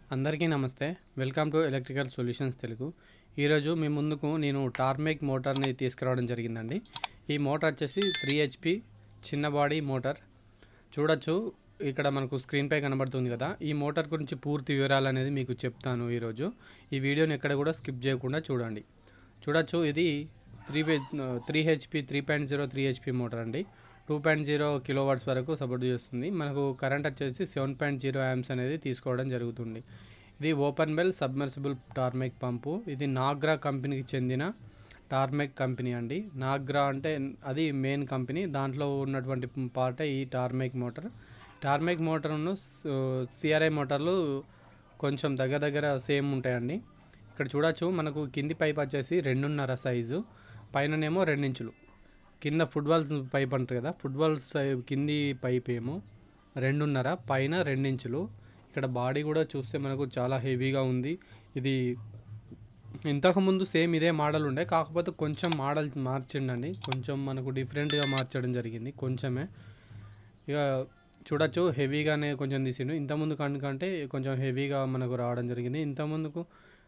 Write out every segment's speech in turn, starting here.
అందరికీ నమస్తే welcome to electrical solutions Telugu ఈరోజు మీ ముందుకు నేను టార్మేక్ మోటార్ని తీసుకురావడం జరిగిందండి ఈ మోటార్ వచ్చేసి త్రీ హెచ్పి చిన్న బాడీ మోటార్ చూడొచ్చు ఇక్కడ మనకు స్క్రీన్పై కనబడుతుంది కదా ఈ మోటార్ గురించి పూర్తి వివరాలు అనేది మీకు చెప్తాను ఈరోజు ఈ వీడియోని ఎక్కడ కూడా స్కిప్ చేయకుండా చూడండి చూడొచ్చు ఇది three three HP three point zero three HP motor అండి two point zero kilo watts వరకు సపోర్ట్ చేస్తుంది మనకు కరెంట్ వచ్చేసి సెవెన్ పాయింట్ జీరో యామ్స్ అనేది తీసుకోవడం జరుగుతుంది ఇది open well submersible Tarmec pump ఇది నాగ్రా కంపెనీకి చెందిన టార్మెక్ కంపెనీ అండి నాగ్రా అంటే అది మెయిన్ కంపెనీ దాంట్లో ఉన్నటువంటి పార్టే ఈ టార్మెక్ మోటార్ టార్మెక్ మోటార్ను సిఆర్ఐ మోటార్లు కొంచెం దగ్గర దగ్గర సేమ్ ఉంటాయండి ఇక్కడ చూడొచ్చు మనకు కింది పైప్ వచ్చేసి రెండున్నర సైజు పైననేమో రెండించులు కింద ఫుట్బాల్ పైప్ అంటారు కదా ఫుట్బాల్ సై కింది పైప్ ఏమో రెండున్నర పైన రెండించులు ఇక్కడ బాడీ కూడా చూస్తే మనకు చాలా హెవీగా ఉంది ఇది ఇంతకుముందు సేమ్ ఇదే మోడల్ ఉండే కాకపోతే కొంచెం మోడల్ మార్చిండండి కొంచెం మనకు డిఫరెంట్గా మార్చడం జరిగింది కొంచెమే ఇక చూడొచ్చు హెవీగానే కొంచెం తీసిండు ఇంతకుముందు కంటే కొంచెం హెవీగా మనకు రావడం జరిగింది ఇంతకుముందుకు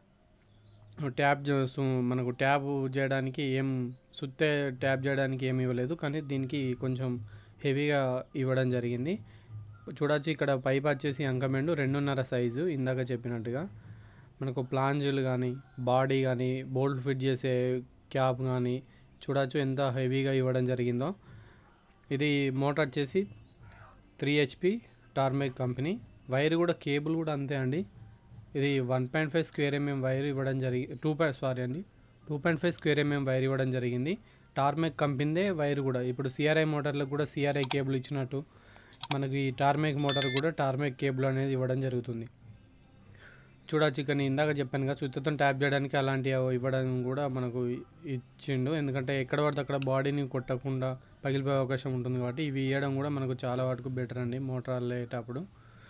ట్యాప్ చేస్తూ మనకు ట్యాప్ చేయడానికి ఏం సుత్తే ట్యాప్ చేయడానికి ఏమి ఇవ్వలేదు కానీ దీనికి కొంచెం హెవీగా ఇవ్వడం జరిగింది చూడొచ్చు ఇక్కడ పైప్ వచ్చేసి అంకమెండు రెండున్నర సైజు ఇందాక చెప్పినట్టుగా మనకు ప్లాంజులు కానీ బాడీ కానీ బోల్ట్ ఫిట్ చేసే క్యాప్ కానీ చూడొచ్చు ఎంత హెవీగా ఇవ్వడం జరిగిందో ఇది మోటార్ వచ్చేసి three HP Tarmec company wire కూడా కేబుల్ కూడా అంతే అండి ఇది one point five square MM wire ఇవ్వడం జరిగి టూ పాయింట్ సారీ అండి two point five square MM wire ఇవ్వడం జరిగింది టార్మెక్ కంపెనీదే వైర్ కూడా ఇప్పుడు సిఆర్ఐ మోటార్లకు కూడా సిఆర్ఐ కేబుల్ ఇచ్చినట్టు మనకి ఈ టార్మెక్ మోటార్ కూడా టార్మెక్ కేబుల్ అనేది ఇవ్వడం జరుగుతుంది చూడొచ్చు ఇక్కడ నేను ఇందాక చెప్పాను కదా సుత్తతో ట్యాప్ చేయడానికి అలాంటి ఇవ్వడం కూడా మనకు ఇచ్చిండు ఎందుకంటే ఎక్కడ పడితే అక్కడ బాడీని కొట్టకుండా పగిలిపోయే అవకాశం ఉంటుంది కాబట్టి ఇవి ఇవ్వడం కూడా మనకు చాలా వరకు బెటర్ అండి మోటార్ వెళ్ళేటప్పుడు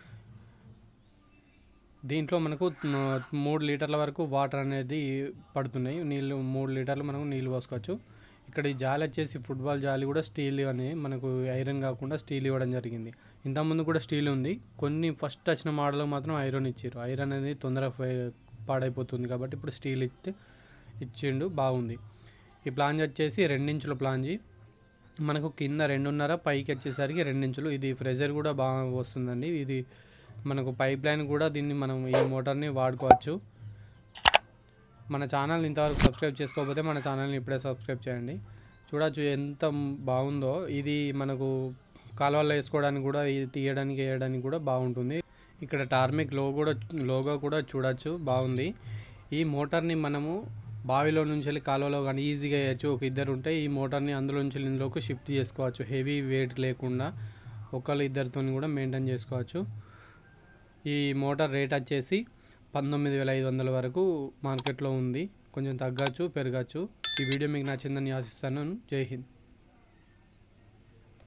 దీంట్లో మనకు మూడు లీటర్ల వరకు వాటర్ అనేది పడుతున్నాయి నీళ్ళు మూడు లీటర్లు మనకు నీళ్ళు పోసుకోవచ్చు ఇక్కడ ఈ జాలి వచ్చేసి ఫుట్బాల్ జాలి కూడా స్టీల్ అని మనకు ఐరన్ కాకుండా స్టీల్ ఇవ్వడం జరిగింది ఇంతకుముందు కూడా స్టీల్ ఉంది కొన్ని ఫస్ట్ వచ్చిన మోడల్ మాత్రం ఐరన్ ఇచ్చారు ఐరన్ అనేది తొందరగా పాడైపోతుంది కాబట్టి ఇప్పుడు స్టీల్ ఇస్తే ఇచ్చిండు బాగుంది ఈ ప్లాంజ్ వచ్చేసి రెండించుల ప్లాంజీ మనకు కింద రెండున్నర పైకి వచ్చేసరికి రెండించులు ఇది ప్రెజర్ కూడా బాగా వస్తుందండి ఇది మనకు పైప్ లైన్ కూడా దీన్ని మనం ఈ మోటార్ని వాడుకోవచ్చు మన ఛానల్ని ఇంతవరకు సబ్స్క్రైబ్ చేసుకోకపోతే మన ఛానల్ని ఇప్పుడే సబ్స్క్రైబ్ చేయండి చూడొచ్చు ఎంత బాగుందో ఇది మనకు కాలువల్లో వేసుకోవడానికి కూడా ఇది తీయడానికి వేయడానికి కూడా బాగుంటుంది ఇక్కడ టార్మిక్ లో కూడా లోగో కూడా చూడొచ్చు బాగుంది ఈ మోటార్ని మనము బావిలో నుంచి వెళ్ళి కాలువలో కానీ ఈజీగా వేయచ్చు ఒక ఇద్దరు ఉంటే ఈ మోటార్ని అందులో నుంచి ఇందులోకి షిఫ్ట్ చేసుకోవచ్చు హెవీ వెయిట్ లేకుండా ఒకళ్ళు ఇద్దరితో కూడా మెయింటైన్ చేసుకోవచ్చు ఈ మోటార్ రేట్ వచ్చేసి పంతొమ్మిది వేల ఐదు వందల వరకు మార్కెట్లో ఉంది కొంచెం తగ్గచ్చు పెరగచ్చు ఈ వీడియో మీకు నచ్చిందని ఆశిస్తాను జై హింద్